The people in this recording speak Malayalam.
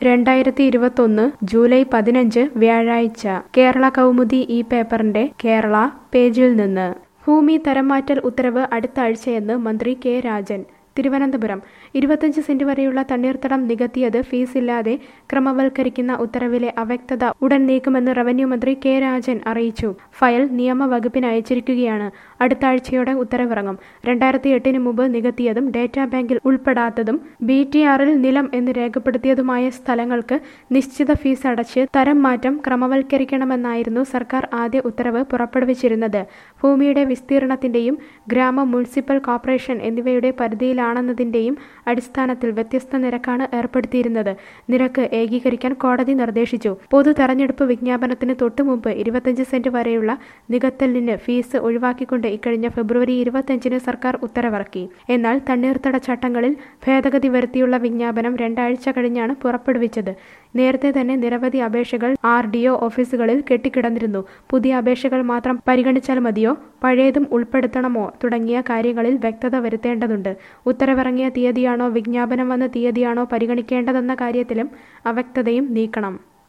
രണ്ടായിരത്തി ഇരുപത്തൊന്ന് ജൂലൈ പതിനഞ്ച് വ്യാഴാഴ്ച കേരള കൗമുദി ഈ പേപ്പറിന്റെ കേരള പേജിൽ നിന്ന് ഭൂമി തരംമാറ്റൽ ഉത്തരവ് അടുത്ത ആഴ്ചയെന്ന് മന്ത്രി കെ രാജൻ തിരുവനന്തപുരം ഇരുപത്തഞ്ച് സെന്റ് വരെയുള്ള തണ്ണീർത്തടം നികത്തിയത് ഫീസില്ലാതെ ക്രമവൽക്കരിക്കുന്ന ഉത്തരവിലെ അവ്യക്തത ഉടൻ നീക്കുമെന്ന് റവന്യൂ മന്ത്രി കെ രാജൻ അറിയിച്ചു ഫയൽ നിയമവകുപ്പിന് അയച്ചിരിക്കുകയാണ് അടുത്ത ആഴ്ചയോടെ ഉത്തരവിറങ്ങും രണ്ടായിരത്തി എട്ടിന് മുമ്പ് നികത്തിയതും ഡേറ്റാ ബാങ്കിൽ ഉൾപ്പെടാത്തതും ബി ടി ആറിൽ നിലം എന്ന് രേഖപ്പെടുത്തിയതുമായ സ്ഥലങ്ങൾക്ക് നിശ്ചിത ഫീസ് അടച്ച് തരം മാറ്റം ക്രമവൽക്കരിക്കണമെന്നായിരുന്നു സർക്കാർ ആദ്യ ഉത്തരവ് പുറപ്പെടുവിച്ചിരുന്നത് ഭൂമിയുടെ വിസ്തീർണത്തിന്റെയും ഗ്രാമ മുനിസിപ്പൽ കോർപ്പറേഷൻ എന്നിവയുടെ പരിധിയിലാണെന്നതിന്റെയും അടിസ്ഥാനത്തിൽ വ്യത്യസ്ത നിരക്കാണ് ഏർപ്പെടുത്തിയിരുന്നത് നിരക്ക് ഏകീകരിക്കാൻ കോടതി നിർദ്ദേശിച്ചു പൊതു തെരഞ്ഞെടുപ്പ് വിജ്ഞാപനത്തിന് തൊട്ടുമുമ്പ് ഇരുപത്തഞ്ച് സെന്റ് വരെയുള്ള നികത്തലിന് ഫീസ് ഒഴിവാക്കിക്കൊണ്ട് ഇക്കഴിഞ്ഞ ഫെബ്രുവരി ഇരുപത്തഞ്ചിന് സർക്കാർ ഉത്തരവിറക്കി എന്നാൽ തണ്ണീർത്തട ചട്ടങ്ങളിൽ ഭേദഗതി വരുത്തിയുള്ള വിജ്ഞാപനം രണ്ടാഴ്ച കഴിഞ്ഞാണ് പുറപ്പെടുവിച്ചത് നേരത്തെ തന്നെ നിരവധി അപേക്ഷകൾ ആർ ഡി ഒ ഓഫീസുകളിൽ കെട്ടിക്കിടന്നിരുന്നു പുതിയ അപേക്ഷകൾ മാത്രം പരിഗണിച്ചാൽ മതിയോ പഴയതും ഉൾപ്പെടുത്തണമോ തുടങ്ങിയ കാര്യങ്ങളിൽ വ്യക്തത വരുത്തേണ്ടതുണ്ട് ഉത്തരവിറങ്ങിയ തീയതിയാണോ വിജ്ഞാപനം വന്ന തീയതിയാണോ പരിഗണിക്കേണ്ടതെന്ന കാര്യത്തിലും അവ്യക്തതയും നീക്കണം